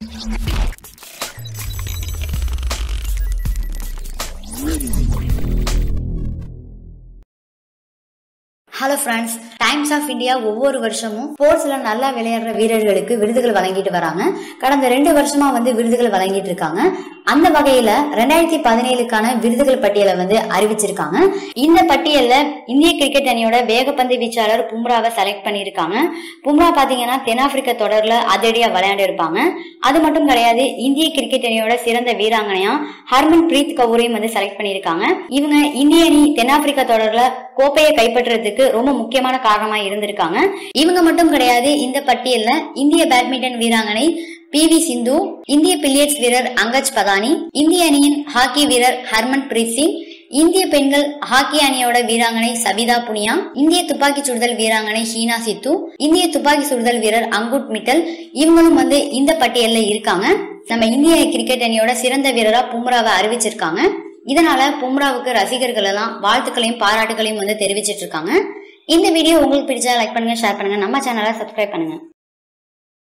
hello friends Times of India ஒவ்வொரு வருஷமும் ஸ்போர்ட்ஸ்ல நல்லா விளையாடுற வீரர்களுக்கு விருதுகள் வழங்கிட்டு வராங்க கடந்த ரெண்டு வருஷமா வந்து விருதுகள் வழங்கிட்டு இருக்காங்க அந்த வகையில ரெண்டாயிரத்தி பதினேழுக்கான விருதுகள் பட்டியலை வந்து அறிவிச்சிருக்காங்க இந்த பட்டியல்ல இந்திய கிரிக்கெட் அணியோட வேகப்பந்து வீச்சாளர் பும்ராவை செலக்ட் பண்ணியிருக்காங்க பும்ரா பாத்தீங்கன்னா தென்னாப்பிரிக்க தொடர்ல அதிரடியா விளையாண்டு இருப்பாங்க அது மட்டும் கிடையாது இந்திய கிரிக்கெட் அணியோட சிறந்த வீராங்கனையா ஹர்மன் பிரீத் கவுரையும் வந்து செலக்ட் பண்ணியிருக்காங்க இவங்க இந்திய அணி தென்னாப்பிரிக்க தொடர்ல கோப்பையை கைப்பற்றுறதுக்கு ரொம்ப முக்கியமான காரணமா இருந்திருக்காங்க இவங்க மட்டும் கிடையாது இந்த பட்டியல்ல இந்திய பேட்மிண்டன் வீராங்கனை பி வி சிந்து இந்திய பில்லியர்ட்ஸ் வீரர் அங்கஜ் பதானி இந்திய அணியின் ஹாக்கி வீரர் ஹர்மன் பிரீத் சிங் இந்திய பெண்கள் ஹாக்கி அணியோட வீராங்கனை சபிதா புனியா இந்திய துப்பாக்கி சுடுதல் வீராங்கனை ஹீனா சித்து இந்திய துப்பாக்கி சுடுதல் வீரர் அங்குட் மிட்டல் இவங்களும் வந்து இந்த பட்டியல்ல இருக்காங்க நம்ம இந்திய கிரிக்கெட் அணியோட சிறந்த வீரரா பும்ராவை அறிவிச்சிருக்காங்க இதனால பும்ராவுக்கு ரசிகர்கள் எல்லாம் வாழ்த்துக்களையும் பாராட்டுகளையும் வந்து தெரிவிச்சிட்டு இருக்காங்க இந்த வீடியோ உங்களுக்கு பிடிச்சா லைக் பண்ணுங்க ஷேர் பண்ணுங்க நம்ம சேனலை சப்ஸ்கிரைப் பண்ணுங்க